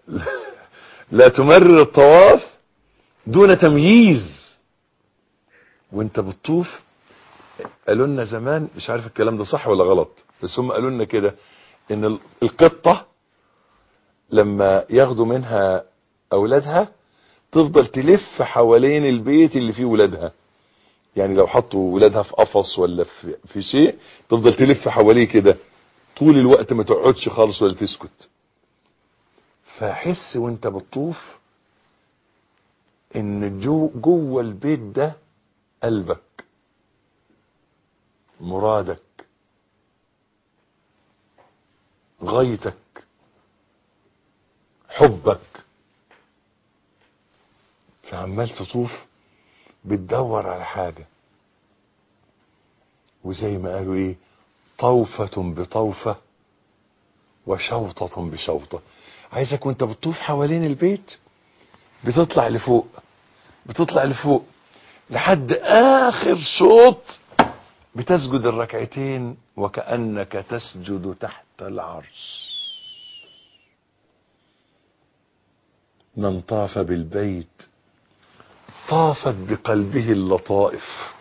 لا تمرر الطواف دون تمييز وانت بتطوف قالوا لنا زمان مش عارف الكلام ده صح ولا غلط بس هم قالوا لنا كده ان ال- القطة لما ياخدوا منها اولادها تفضل تلف حوالين البيت اللي فيه ولادها يعني لو حطوا ولادها في قفص ولا في, في شيء تفضل تلف حواليه كده طول الوقت ما تقعدش خالص ولا تسكت فحس وانت بتطوف ان جو جوه البيت ده قلبك مرادك غايتك حبك فعمال تطوف بتدور على حاجة وزي ما قالوا ايه طوفة بطوفة وشوطة بشوطة عايزك وانت بتطوف حوالين البيت بتطلع لفوق بتطلع لفوق لحد اخر شوط بتسجد الركعتين وكأنك تسجد تحت العرش من طاف بالبيت طافت بقلبه اللطائف